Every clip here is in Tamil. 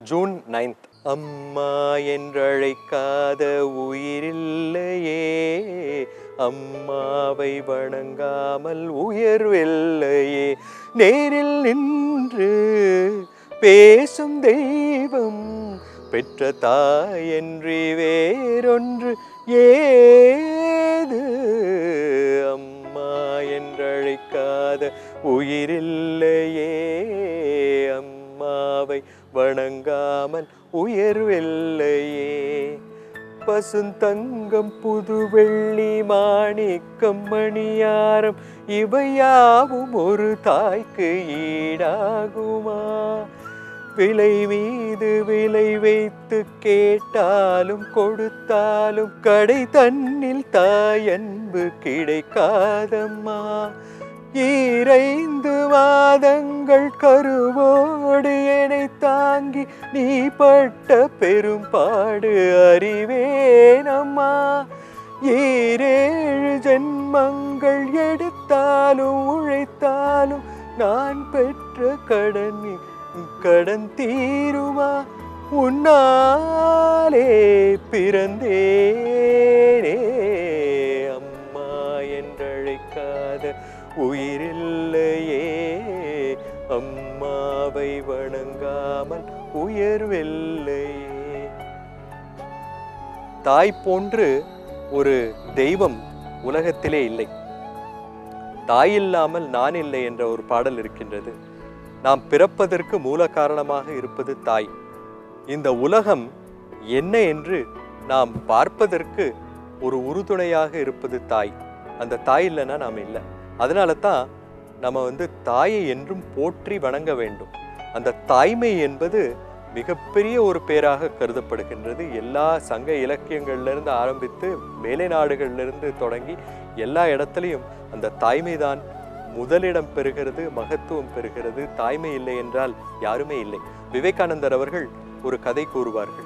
ஜூன் நைன்த் அம்மா என்றழைக்காத உயிரில்லையே அம்மாவை வணங்காமல் உயர்வில்லையே நேரில் நின்று பேசும் தெய்வம் பெற்ற தாயன்றி வேறொன்று ஏது அம்மா என்றழைக்காத உயிரில்லையே அம்மாவை வணங்காமல் உயர்வில்லையே பசுந்தங்கம் புது வெள்ளி மாணிக்கம் மணியாரம் இவையாவும் ஒரு தாய்க்கு ஈடாகுமா விலை மீது விலை வைத்து கேட்டாலும் கொடுத்தாலும் கடை தன்னில் தாயன்பு கிடைக்காதம்மா ஈரைந்து மாதங்கள் கருவோடு என்னை தாங்கி நீ பட்ட பெரும்பாடு அறிவேனம்மா ஈரேழு ஜென்மங்கள் எடுத்தாலும் உழைத்தாலும் நான் பெற்ற கடன் கடன் தீருமா உன்னாலே பிறந்தேனே அம்மா என்றழைக்காத உயிரில்லையே அம்மாவை வணங்காமல் உயர்வில்லையே தாய் போன்று ஒரு தெய்வம் உலகத்திலே இல்லை தாய் இல்லாமல் நான் இல்லை என்ற ஒரு பாடல் இருக்கின்றது நாம் பிறப்பதற்கு மூல காரணமாக இருப்பது தாய் இந்த உலகம் என்ன என்று நாம் பார்ப்பதற்கு ஒரு உறுதுணையாக இருப்பது தாய் அந்த தாய் இல்லைன்னா நாம் இல்லை அதனால தான் நம்ம வந்து தாயை என்றும் போற்றி வணங்க வேண்டும் அந்த தாய்மை என்பது மிகப்பெரிய ஒரு பேராக கருதப்படுகின்றது எல்லா சங்க இலக்கியங்கள்ல இருந்து ஆரம்பித்து மேலை நாடுகள்ல இருந்து தொடங்கி எல்லா இடத்துலையும் அந்த தாய்மைதான் முதலிடம் பெறுகிறது மகத்துவம் பெறுகிறது தாய்மை இல்லை என்றால் யாருமே இல்லை விவேகானந்தர் அவர்கள் ஒரு கதை கூறுவார்கள்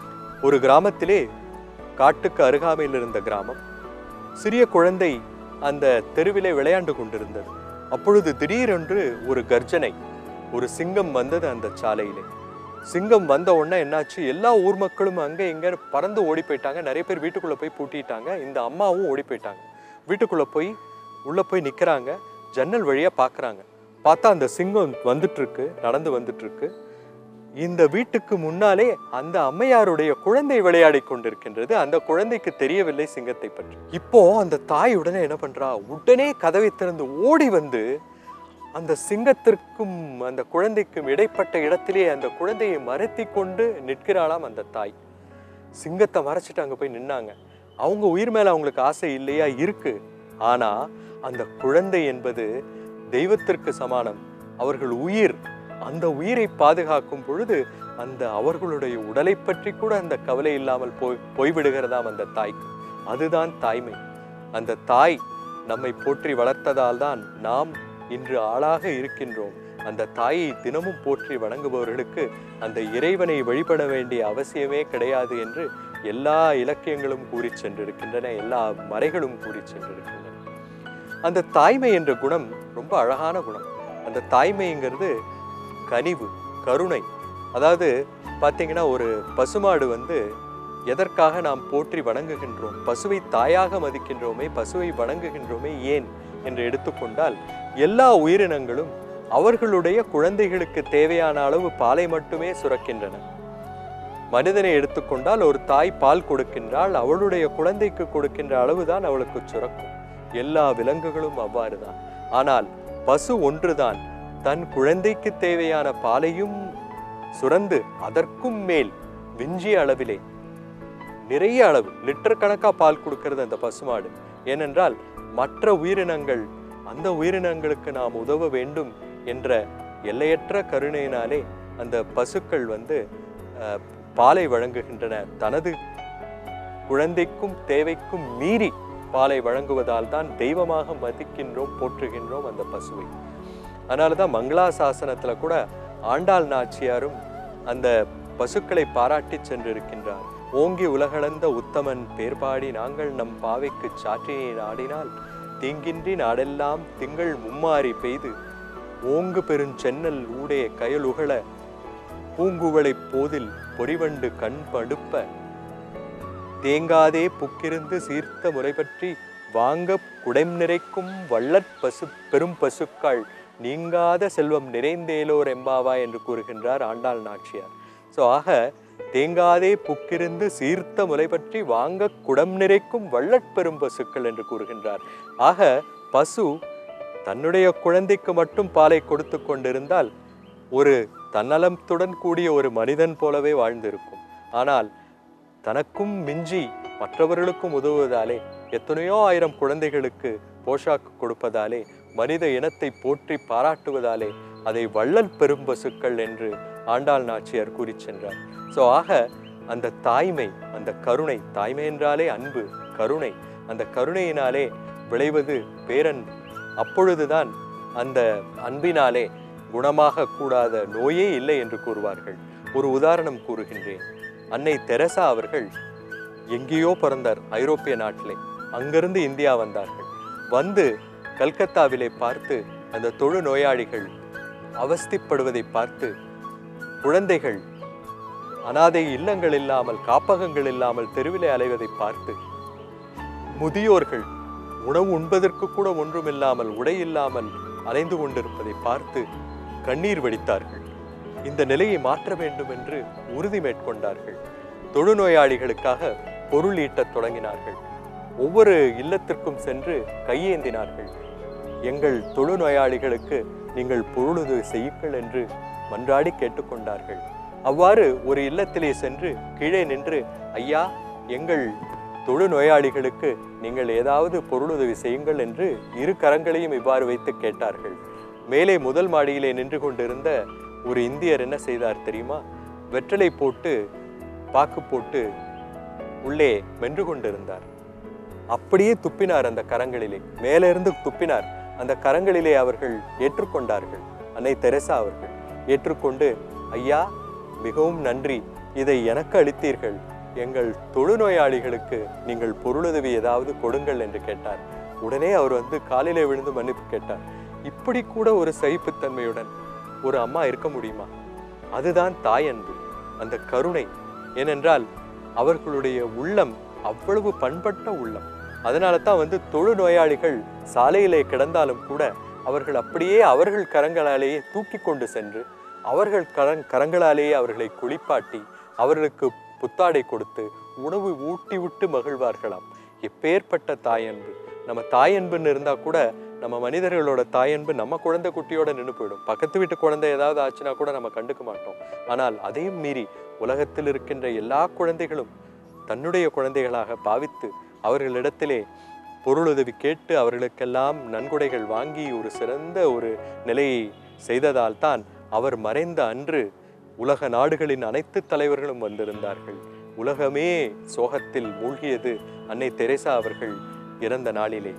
ஒரு கிராமத்திலே காட்டுக்கு அருகாமையில் இருந்த கிராமம் சிறிய குழந்தை அந்த தெருவிலே விளையாண்டு கொண்டிருந்தது அப்பொழுது திடீரென்று ஒரு கர்ஜனை ஒரு சிங்கம் வந்தது அந்த சாலையிலே சிங்கம் வந்த உடனே என்னாச்சு எல்லா ஊர் மக்களும் அங்கே இங்க பறந்து ஓடி போயிட்டாங்க நிறைய பேர் வீட்டுக்குள்ள போய் பூட்டிட்டாங்க இந்த அம்மாவும் ஓடி போயிட்டாங்க வீட்டுக்குள்ள போய் உள்ள போய் நிக்கிறாங்க ஜன்னல் வழியா பார்க்கறாங்க பார்த்தா அந்த சிங்கம் வந்துட்டு இருக்கு நடந்து வந்துட்டு இருக்கு இந்த வீட்டுக்கு முன்னாலே அந்த அம்மையாருடைய குழந்தை விளையாடி கொண்டிருக்கின்றது அந்த குழந்தைக்கு தெரியவில்லை சிங்கத்தை பற்றி இப்போ அந்த தாய் உடனே என்ன பண்றா உடனே கதவை திறந்து ஓடி வந்து அந்த சிங்கத்திற்கும் அந்த குழந்தைக்கும் இடைப்பட்ட இடத்திலே அந்த குழந்தையை மறைத்தி கொண்டு நிற்கிறாளாம் அந்த தாய் சிங்கத்தை மறைச்சிட்டு அங்க போய் நின்னாங்க அவங்க உயிர் மேல அவங்களுக்கு ஆசை இல்லையா இருக்கு ஆனா அந்த குழந்தை என்பது தெய்வத்திற்கு சமானம் அவர்கள் உயிர் அந்த உயிரை பாதுகாக்கும் பொழுது அந்த அவர்களுடைய உடலை பற்றி கூட அந்த கவலை இல்லாமல் போய் போய்விடுகிறதாம் அந்த தாய்க்கு அதுதான் தாய்மை அந்த தாய் நம்மை போற்றி வளர்த்ததால் தான் நாம் இன்று ஆளாக இருக்கின்றோம் அந்த தாயை தினமும் போற்றி வணங்குபவர்களுக்கு அந்த இறைவனை வழிபட வேண்டிய அவசியமே கிடையாது என்று எல்லா இலக்கியங்களும் கூறி சென்றிருக்கின்றன எல்லா மறைகளும் கூறி சென்றிருக்கின்றன அந்த தாய்மை என்ற குணம் ரொம்ப அழகான குணம் அந்த தாய்மைங்கிறது கனிவு கருணை அதாவது பார்த்தீங்கன்னா ஒரு பசுமாடு வந்து எதற்காக நாம் போற்றி வணங்குகின்றோம் பசுவை தாயாக மதிக்கின்றோமே பசுவை வணங்குகின்றோமே ஏன் என்று எடுத்துக்கொண்டால் எல்லா உயிரினங்களும் அவர்களுடைய குழந்தைகளுக்கு தேவையான அளவு பாலை மட்டுமே சுரக்கின்றன மனிதனை எடுத்துக்கொண்டால் ஒரு தாய் பால் கொடுக்கின்றால் அவளுடைய குழந்தைக்கு கொடுக்கின்ற அளவுதான் அவளுக்கு சுரக்கும் எல்லா விலங்குகளும் அவ்வாறுதான் ஆனால் பசு ஒன்றுதான் தன் குழந்தைக்கு தேவையான பாலையும் சுரந்து அதற்கும் மேல் விஞ்சிய அளவிலே நிறைய அளவு லிட்டர் கணக்கா பால் கொடுக்கிறது அந்த பசுமாடு ஏனென்றால் மற்ற உயிரினங்கள் அந்த உயிரினங்களுக்கு நாம் உதவ வேண்டும் என்ற எல்லையற்ற கருணையினாலே அந்த பசுக்கள் வந்து அஹ், பாலை வழங்குகின்றன தனது குழந்தைக்கும் தேவைக்கும் மீறி பாலை வழங்குவதால் தான் தெய்வமாக மதிக்கின்றோம் போற்றுகின்றோம் அந்த பசுவை அதனால தான் மங்களாசாசனத்துல கூட ஆண்டாள் நாச்சியாரும் அந்த பசுக்களை பாராட்டி சென்றிருக்கின்றார் ஓங்கி உலகளந்த உத்தமன் பேர்பாடி நாங்கள் நம் பாவைக்கு சாற்றினை நாடினால் தீங்கின்றி நாடெல்லாம் திங்கள் மும்மாறி பெய்து ஓங்கு பெருஞ்சென்னல் ஊடே கயலுகள பூங்குவளை போதில் பொறிவண்டு கண் படுப்ப தேங்காதே புக்கிருந்து சீர்த்த முறை பற்றி வாங்க குடம் நிறைக்கும் வள்ளற் பசு பெரும் பசுக்கள் நீங்காத செல்வம் நிறைந்தேலோர் எம்பாவா என்று கூறுகின்றார் ஆண்டாள் நாச்சியார் ஸோ ஆக தேங்காதே புக்கிருந்து சீர்த்த முறை பற்றி வாங்க குடம் நிறைக்கும் வள்ளற் பெரும் பசுக்கள் என்று கூறுகின்றார் ஆக பசு தன்னுடைய குழந்தைக்கு மட்டும் பாலை கொடுத்து கொண்டிருந்தால் ஒரு தன்னலத்துடன் கூடிய ஒரு மனிதன் போலவே வாழ்ந்திருக்கும் ஆனால் தனக்கும் மிஞ்சி மற்றவர்களுக்கும் உதவுவதாலே எத்தனையோ ஆயிரம் குழந்தைகளுக்கு போஷாக்கு கொடுப்பதாலே மனித இனத்தை போற்றி பாராட்டுவதாலே அதை வள்ளல் பெரும்பசுக்கள் என்று ஆண்டாள் நாச்சியார் கூறி சென்றார் ஸோ ஆக அந்த தாய்மை அந்த கருணை தாய்மை என்றாலே அன்பு கருணை அந்த கருணையினாலே விளைவது பேரன்பு அப்பொழுதுதான் அந்த அன்பினாலே குணமாக கூடாத நோயே இல்லை என்று கூறுவார்கள் ஒரு உதாரணம் கூறுகின்றேன் அன்னை தெரசா அவர்கள் எங்கேயோ பிறந்தார் ஐரோப்பிய நாட்டிலே அங்கிருந்து இந்தியா வந்தார்கள் வந்து கல்கத்தாவிலே பார்த்து அந்த தொழு நோயாளிகள் அவஸ்திப்படுவதை பார்த்து குழந்தைகள் அனாதை இல்லங்கள் இல்லாமல் காப்பகங்கள் இல்லாமல் தெருவிலே அலைவதை பார்த்து முதியோர்கள் உணவு உண்பதற்கு கூட ஒன்றுமில்லாமல் உடை இல்லாமல் அலைந்து கொண்டிருப்பதை பார்த்து கண்ணீர் வடித்தார்கள் இந்த நிலையை மாற்ற வேண்டும் என்று உறுதி மேற்கொண்டார்கள் தொழுநோயாளிகளுக்காக பொருள் ஈட்டத் தொடங்கினார்கள் ஒவ்வொரு இல்லத்திற்கும் சென்று கையேந்தினார்கள் எங்கள் தொழுநோயாளிகளுக்கு நீங்கள் பொருளுதவி செய்யுங்கள் என்று மன்றாடி கேட்டுக்கொண்டார்கள் அவ்வாறு ஒரு இல்லத்திலே சென்று கீழே நின்று ஐயா எங்கள் தொழுநோயாளிகளுக்கு நீங்கள் ஏதாவது பொருளுதவி செய்யுங்கள் என்று இரு கரங்களையும் இவ்வாறு வைத்து கேட்டார்கள் மேலே முதல் மாடியிலே நின்று கொண்டிருந்த ஒரு இந்தியர் என்ன செய்தார் தெரியுமா வெற்றலை போட்டு பாக்கு போட்டு உள்ளே மென்று கொண்டிருந்தார் அப்படியே துப்பினார் அந்த கரங்களிலே மேலே இருந்து துப்பினார் அந்த கரங்களிலே அவர்கள் ஏற்றுக்கொண்டார்கள் அன்னை தெரசா அவர்கள் ஏற்றுக்கொண்டு ஐயா மிகவும் நன்றி இதை எனக்கு அளித்தீர்கள் எங்கள் தொழுநோயாளிகளுக்கு நீங்கள் பொருளுதவி ஏதாவது கொடுங்கள் என்று கேட்டார் உடனே அவர் வந்து காலிலே விழுந்து மன்னிப்பு கேட்டார் இப்படி கூட ஒரு சகிப்புத்தன்மையுடன் ஒரு அம்மா இருக்க முடியுமா அதுதான் தாய் அன்பு அந்த கருணை ஏனென்றால் அவர்களுடைய உள்ளம் அவ்வளவு பண்பட்ட உள்ளம் அதனால தான் வந்து தொழுநோயாளிகள் சாலையிலே கிடந்தாலும் கூட அவர்கள் அப்படியே அவர்கள் கரங்களாலேயே தூக்கி கொண்டு சென்று அவர்கள் கரங் கரங்களாலேயே அவர்களை குளிப்பாட்டி அவர்களுக்கு புத்தாடை கொடுத்து உணவு ஊட்டி விட்டு மகிழ்வார்களாம் எப்பேற்பட்ட தாயன்பு நம்ம தாயன்புன்னு இருந்தா கூட நம்ம மனிதர்களோட தாயன்பு நம்ம குழந்தை குட்டியோட நின்று போயிடும் பக்கத்து வீட்டு குழந்தை ஏதாவது ஆச்சுன்னா கூட நம்ம கண்டுக்க மாட்டோம் ஆனால் அதையும் மீறி உலகத்தில் இருக்கின்ற எல்லா குழந்தைகளும் தன்னுடைய குழந்தைகளாக பாவித்து அவர்களிடத்திலே பொருளுதவி கேட்டு அவர்களுக்கெல்லாம் நன்கொடைகள் வாங்கி ஒரு சிறந்த ஒரு நிலையை செய்ததால் தான் அவர் மறைந்த அன்று உலக நாடுகளின் அனைத்து தலைவர்களும் வந்திருந்தார்கள் உலகமே சோகத்தில் மூழ்கியது அன்னை தெரேசா அவர்கள் இறந்த நாளிலே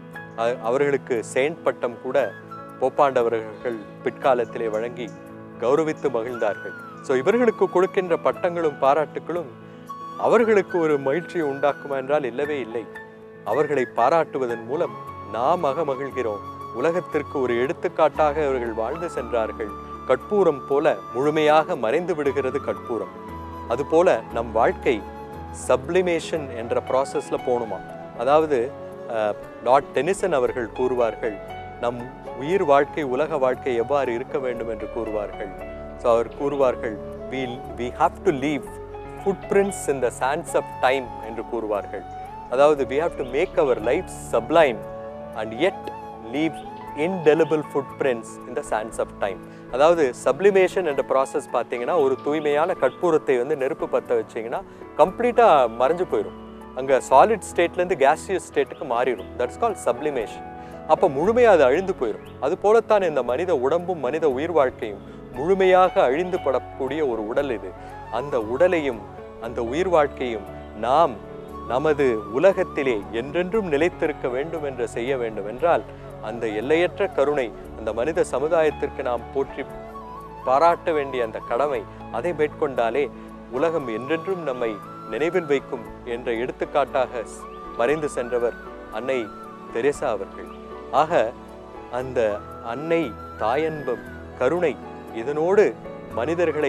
அ- அவர்களுக்கு செயின்ட் பட்டம் கூட போப்பாண்டவர்கள் பிற்காலத்திலே வழங்கி கௌரவித்து மகிழ்ந்தார்கள் ஸோ இவர்களுக்கு கொடுக்கின்ற பட்டங்களும் பாராட்டுகளும் அவர்களுக்கு ஒரு மகிழ்ச்சியை உண்டாக்குமா என்றால் இல்லவே இல்லை அவர்களை பாராட்டுவதன் மூலம் நாம் அக மகிழ்கிறோம் உலகத்திற்கு ஒரு எடுத்துக்காட்டாக அவர்கள் வாழ்ந்து சென்றார்கள் கற்பூரம் போல முழுமையாக மறைந்து விடுகிறது கற்பூரம் அதுபோல நம் வாழ்க்கை சப்ளிமேஷன் என்ற ப்ராசஸ்ல போகணுமா அதாவது அஹ், லார்ட் டெனிசன் அவர்கள் கூறுவார்கள் நம் உயிர் வாழ்க்கை உலக வாழ்க்கை எவ்வாறு இருக்க வேண்டும் என்று கூறுவார்கள் ஸோ அவர் கூறுவார்கள் we we have to leave footprints in the sands of time என்று கூறுவார்கள் அதாவது we have to make our lives sublime and yet leave indelible footprints in the sands of time அதாவது சப்ளிமேஷன் என்ற ப்ராசஸ் பார்த்தீங்கன்னா ஒரு தூய்மையான கற்பூரத்தை வந்து நெருப்பு பற்ற வச்சீங்கன்னா கம்ப்ளீட்டாக மறைஞ்சு போயிடும் அங்கே சாலிட் ஸ்டேட்லேருந்து கேசியஸ் ஸ்டேட்டுக்கு மாறிடும் தட்ஸ் கால் சப்ளிமேஷன் அப்போ முழுமையாக அது அழிந்து போயிடும் அது போலத்தான் இந்த மனித உடம்பும் மனித உயிர் வாழ்க்கையும் முழுமையாக அழிந்து படக்கூடிய ஒரு உடல் இது அந்த உடலையும் அந்த உயிர் வாழ்க்கையும் நாம் நமது உலகத்திலே என்றென்றும் நிலைத்திருக்க வேண்டும் என்று செய்ய வேண்டும் என்றால் அந்த எல்லையற்ற கருணை அந்த மனித சமுதாயத்திற்கு நாம் போற்றி பாராட்ட வேண்டிய அந்த கடமை அதை மேற்கொண்டாலே உலகம் என்றென்றும் நம்மை நினைவில் வைக்கும் என்ற எடுத்துக்காட்டாக ஸ்- மறைந்து சென்றவர் அன்னை தெரேசா அவர்கள் ஆக அந்த அன்னை தாயன்பம் கருணை இதனோடு மனிதர்களை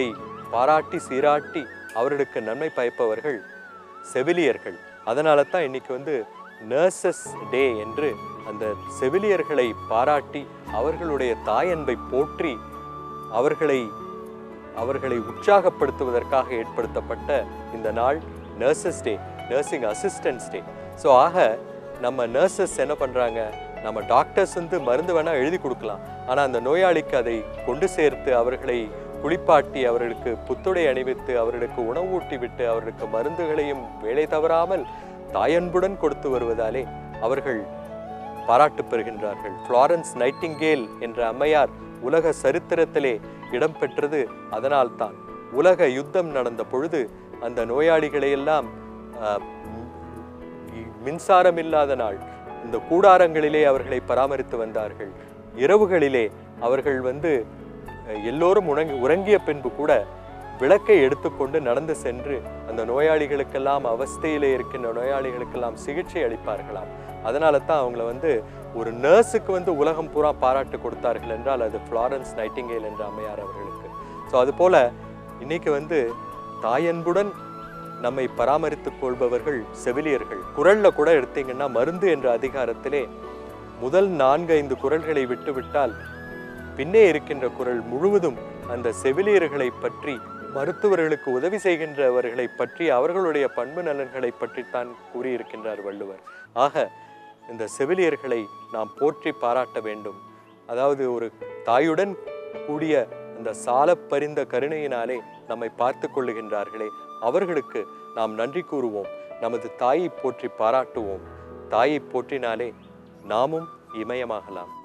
பாராட்டி சீராட்டி அவர்களுக்கு நன்மை பயப்பவர்கள் செவிலியர்கள் அதனால தான் இன்னைக்கு வந்து நர்சஸ் டே என்று அந்த செவிலியர்களை பாராட்டி அவர்களுடைய தாயன்பை போற்றி அவர்களை அவர்களை உற்சாகப்படுத்துவதற்காக ஏற்படுத்தப்பட்ட இந்த நாள் nurses day nursing assistance day so ஆக நம்ம நர்சஸ் என்ன பண்ணுறாங்க நம்ம டாக்டர்ஸ் வந்து மருந்து வேணால் எழுதி கொடுக்கலாம் ஆனால் அந்த நோயாளிக்கு அதை கொண்டு சேர்த்து அவர்களை குளிப்பாட்டி அவர்களுக்கு புத்துடை அணிவித்து அவர்களுக்கு உணவூட்டி விட்டு அவர்களுக்கு மருந்துகளையும் வேலை தவறாமல் தாயன்புடன் கொடுத்து வருவதாலே அவர்கள் பாராட்டு பெறுகின்றார்கள் ஃப்ளாரன்ஸ் நைட்டிங்கேல் என்ற அம்மையார் உலக சரித்திரத்திலே இடம்பெற்றது அதனால்தான் உலக யுத்தம் நடந்த பொழுது அந்த நோயாளிகளை எல்லாம் ஆஹ், மி- மின்சாரம் இல்லாத நாள் இந்த கூடாரங்களிலே அவர்களை பராமரித்து வந்தார்கள் இரவுகளிலே அவர்கள் வந்து அஹ், எல்லோரும் உறங்கி உறங்கிய பின்பு கூட விளக்கை எடுத்துக்கொண்டு நடந்து சென்று அந்த நோயாளிகளுக்கெல்லாம் அவஸ்தையிலே இருக்கின்ற நோயாளிகளுக்கெல்லாம் சிகிச்சை அளிப்பார்களாம் அதனால தான் அவங்கள வந்து ஒரு நர்ஸுக்கு வந்து உலகம் பூரா பாராட்டு கொடுத்தார்கள் என்றால் அது ஃப்ளாரன்ஸ் நைட்டிங்கேல் என்ற அம்மையார் அவர்களுக்கு ஸோ அதுபோல இன்னைக்கு வந்து தாயன்புடன் நம்மை பராமரித்துக் கொள்பவர்கள் செவிலியர்கள் குரல்ல கூட எடுத்தீங்கன்னா மருந்து என்ற அதிகாரத்திலே முதல் நான்கு ஐந்து குரல்களை விட்டுவிட்டால் பின்னே இருக்கின்ற குரல் முழுவதும் அந்த செவிலியர்களை பற்றி மருத்துவர்களுக்கு உதவி செய்கின்றவர்களை பற்றி அவர்களுடைய பண்பு நலன்களை பற்றித்தான் கூறியிருக்கின்றார் வள்ளுவர் ஆக இந்த செவிலியர்களை நாம் போற்றி பாராட்ட வேண்டும் அதாவது ஒரு தாயுடன் கூடிய அந்த சாலப் பரிந்த கருணையினாலே நம்மை பார்த்து கொள்ளுகின்றார்களே அவர்களுக்கு நாம் நன்றி கூறுவோம் நமது தாயை போற்றி பாராட்டுவோம் தாயை போற்றினாலே நாமும் இமயமாகலாம்